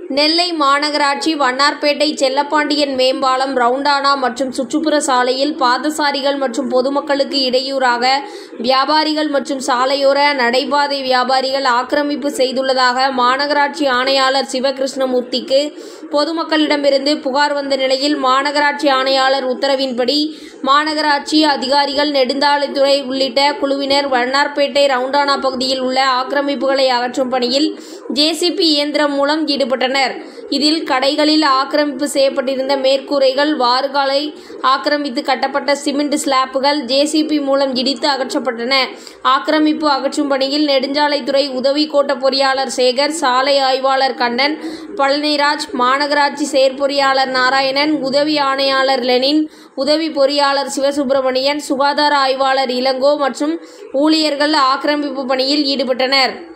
நெல்லை மாநகராட்சி வண்ணார்பேட்டை செல்லப்பாண்டியன் மேம்பாலம் ரவுண்டானா மற்றும் சுற்றுப்புற சாலையில் பாதசாரிகள் மற்றும் பொதுமக்களுக்கு இடையூறாக வியாபாரிகள் மற்றும் சாலையோர நடைபாதை வியாபாரிகள் ஆக்கிரமிப்பு செய்துள்ளதாக மாநகராட்சி ஆணையாளர் சிவகிருஷ்ணமூர்த்திக்கு பொதுமக்களிடமிருந்து புகார் வந்த நிலையில் மாநகராட்சி ஆணையாளர் உத்தரவின்படி மாநகராட்சி அதிகாரிகள் நெடுஞ்சாலைத்துறை உள்ளிட்ட குழுவினர் வண்ணார்பேட்டை ரவுண்டானா பகுதியில் உள்ள ஆக்கிரமிப்புகளை அகற்றும் பணியில் ஜேசிபி இயந்திரம் மூலம் ஈடுபட்டனர் இதில் கடைகளில் ஆக்கிரமிப்பு செய்யப்பட்டிருந்த மேற்கூரைகள் வாறுகாலை ஆக்கிரமித்து கட்டப்பட்ட சிமெண்ட் ஸ்லாப்புகள் ஜேசிபி மூலம் இடித்து அகற்றப்பட்டன ஆக்கிரமிப்பு அகற்றும் பணியில் நெடுஞ்சாலைத்துறை உதவி கோட்ட பொறியாளர் சேகர் சாலை ஆய்வாளர் கண்ணன் பழனிராஜ் மாநகராட்சி செயற்பொறியாளர் நாராயணன் உதவி ஆணையாளர் லெனின் உதவி பொறியாளர் சிவசுப்பிரமணியன் சுகாதார ஆய்வாளர் இளங்கோ மற்றும் ஊழியர்கள் ஆக்கிரமிப்பு பணியில் ஈடுபட்டனர்